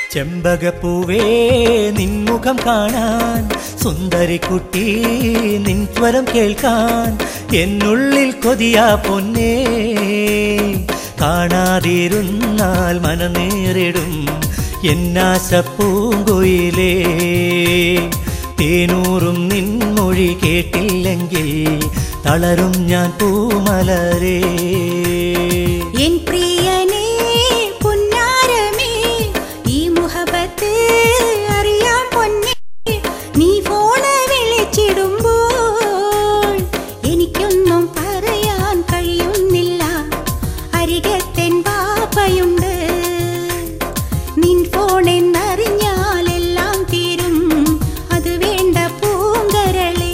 ചെമ്പകപ്പൂവേ നിൻമുഖം കാണാൻ സുന്ദരിക്കുട്ടി നിൻ സ്വരം കേൾക്കാൻ എന്നുള്ളിൽ കൊതിയാ പൊന്നേ കാണാതിരുന്നാൽ മനനേറിടും എന്നാശ പൂങ്കുയിലേ തേനൂറും നിൻമൊഴി കേട്ടില്ലെങ്കിൽ തളരും ഞാൻ പൂമലരേ എൻ പ്രിയനേ പുന്നാരമേ ഈ മുഹബത്ത് അറിയാം പൊന്നേ നീ ഫോണ് വിളിച്ചിടുമ്പോൾ എനിക്കൊന്നും പറയാൻ കഴിയുന്നില്ല അരികത്തെൻ പാപ്പയുണ്ട് നിൻ ഫോൺ എന്നറിഞ്ഞാൽ എല്ലാം തീരും അത് വേണ്ട പൂങ്കരളേ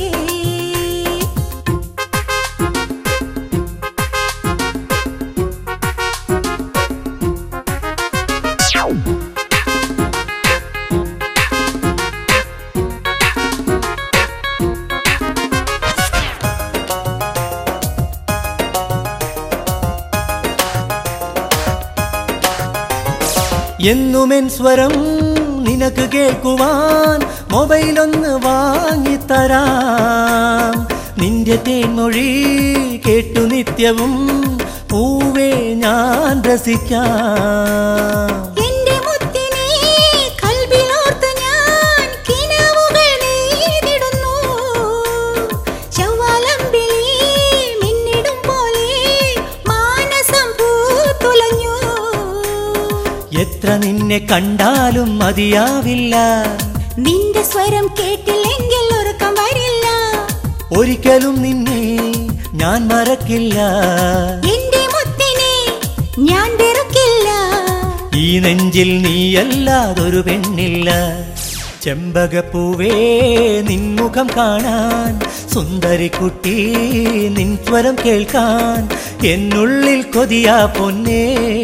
എന്നുമെൻ സ്വരം നിനക്ക് കേൾക്കുവാൻ മൊബൈലൊന്ന് വാങ്ങിത്തരാം നിന്റെ തേൻമൊഴി കേട്ടു നിത്യവും പൂവേ ഞാൻ രസിക്കാം എന്റെ മുത്തിനെ കൽബിലോർത്ത് ഞാൻ കിനാവുകൾ നെയ്തിടുന്നു. ചൊവ്വാലമ്പിളി മിന്നിടും പോലെ മാനസം പൂത്തുലഞ്ഞു. എത്ര നിന്നെ കണ്ടാലും മതിയാവില്ല നിന്റെ സ്വരം കേട്ടില്ലെങ്കിൽ ഉറക്കം വരില്ല ഒരിക്കലും നിന്നെ ഞാൻ മറക്കില്ല എന്റെ മുത്തിനെ ഞാൻ വെറുക്കില്ല ഈ നെഞ്ചിൽ നീയല്ലാതൊരു പെണ്ണില്ല ചെമ്പകപ്പൂവേ നിൻമുഖം കാണാൻ സുന്ദരിക്കുട്ടി നിൻ സ്വരം കേൾക്കാൻ എന്നുള്ളിൽ കൊതിയാ പൊന്നേ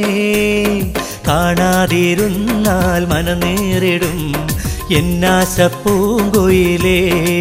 കാണാതിരുന്നാൽ മനനേറിടും എന്നാശ പൂങ്കുയിലേ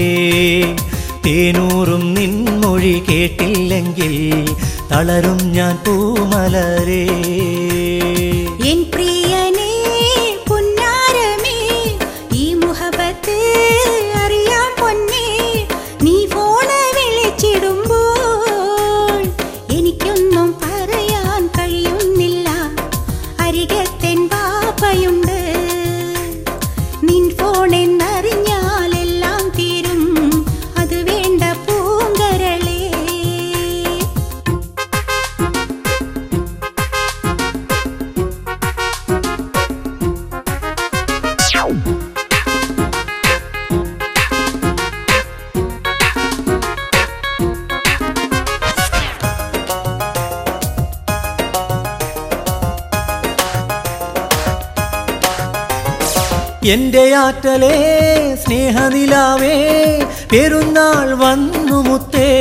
തേനൂറും നിൻമൊഴി കേട്ടില്ലെങ്കിൽ തളരും ഞാൻ പൂമലരേ എൻ പ്രിയനേ പുന്നാരമേ ഈ മുഹബത്ത് അറിയാം പൊന്നേ നീ ഫോണ് വിളിച്ചിടുമ്പോൾ എനിക്കൊന്നും പറയാൻ കഴിയുന്നില്ല അരികത്തെൻ പാപ്പയുണ്ട് നിൻ ഫോൺ എന്നറിഞ്ഞാൽ എല്ലാം തീരും അത് വേണ്ട പൂങ്കരളേ എന്റെ ആറ്റലേ സ്നേഹനിലാവേ പെരുന്നാൾ വന്നു മുത്തേ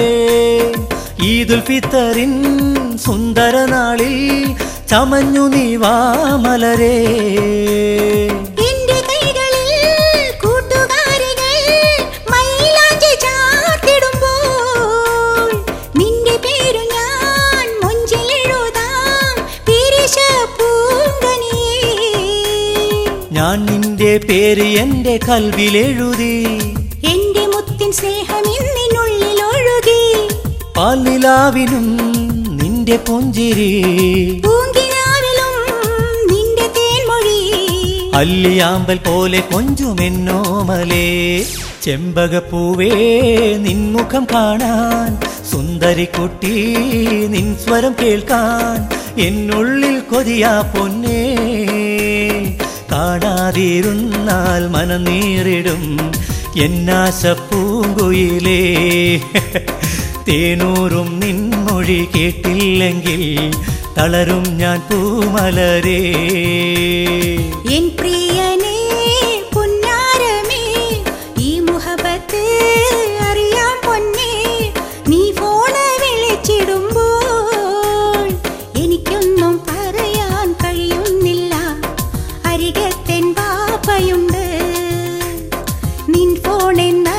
ഈദുൽ ഫിത്തറിൻ സുന്ദര നാളിൽ ചമഞ്ഞു നീ വാമലരേ എന്റെ കൈകളിൽ കൂട്ടുകാരികൾ മൈലാഞ്ചി ചാർത്തിടുമ്പോൾ നിന്റെ പേരു ഞാൻ മുഞ്ചിൽ എഴുതാം പിരിശ പൂങ്കനിയേ ഞാൻ നിന്റെ പേര് എന്റെ കൽവിലെഴുതി എന്റെ മുത്തിൻ സ്നേഹം ഇന്നിനുള്ളിൽ ഒഴുകി പാൽനിലാവിനും നിന്റെ പുഞ്ചിരി പൂങ്കിനാവിലും നിന്റെ തേൻമൊഴി അല്ലിയാമ്പൽ പോലെ കൊഞ്ചുമെന്നോമലേ ചെമ്പകപ്പൂവേ നിൻമുഖം കാണാൻ സുന്ദരിക്കുട്ടി നിൻ സ്വരം കേൾക്കാൻ എന്നുള്ളിൽ കൊതിയാ പൊന്നേ കാണാതിരുന്നാൽ മനനീറിടും എന്നാശ പൂങ്കുയിലേ തേനൂറും നിൻമൊഴി കേട്ടില്ലെങ്കിൽ തളരും ഞാൻ പൂമലരേ എൻ പ്രിയനേ പുന്നാരമേ ഈ മുഹബത്ത് അറിയാം പൊന്നേ നീ ഫോണ് വിളിച്ചിടുമ്പോൾ എനിക്കൊന്നും പറയാൻ കഴിയുന്നില്ല അരികത്തെൻ പാപ്പയുണ്ട് നിൻ ഫോൺ എന്ന